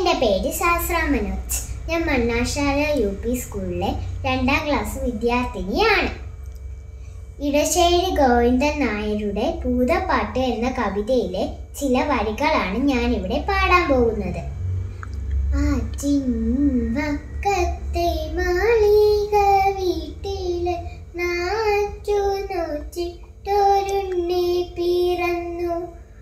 എൻ്റെ പേര് ശാസ്ത്ര മനോജ് ഞാൻ മണ്ണാശാല യു പി സ്കൂളിലെ രണ്ടാം ക്ലാസ് വിദ്യാർത്ഥിനിയാണ് ഇടശ്ശേരി ഗോവിന്ദൻ നായരുടെ ഭൂതപ്പാട്ട് എന്ന കവിതയിലെ ചില വരികളാണ് ഞാൻ ഇവിടെ പാടാൻ പോകുന്നത് ആറ്റിൻവക്കത്തെ മാളിക വീട്ടില് നാറ്റു നോച്ചിട്ടൊരുണ്ണി പിറന്നു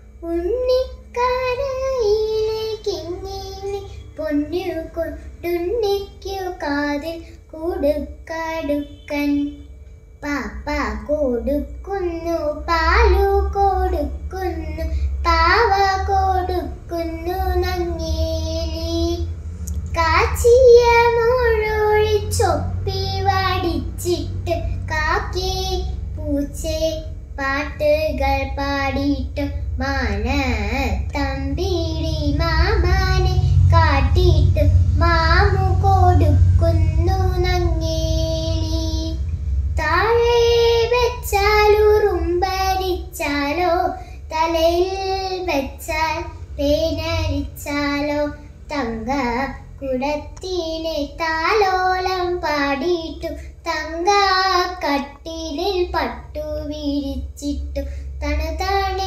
ഉണ്ണിക്കരയിലെ കിങ്ങിണി പൊന്നു കൊണ്ടുണ്ണിക്കു കാതിൽ കൊടുക്കടുക്കൻ പാപ്പ കൊടുക്കുന്നു പാലു കൊടുക്കുന്നു പാവ കൊടുക്കുന്നു നങ്ങേലി കാച്ചിയ മുഴൊഴിച്ചൊപ്പി വടിച്ചിട്ട് കാക്കി പൂച്ചെ പാട്ടുകൾ പാടിയിട്ട് മാന തമ്പിടി മാമാനെ കാട്ടിയിട്ട് മാമു കൊടുക്കുന്നു നങ്ങേലി താഴെ വെച്ചാലുറുമ്പരിച്ചാലോ തലയിൽ വെച്ചാൽ പേനരിച്ചാലോ തങ്ക കുടത്തിനെ താലോലം പാടിയിട്ടു തങ്ക കട്ടിലിൽ പട്ടു വിരിച്ചിട്ടു തണുതണെ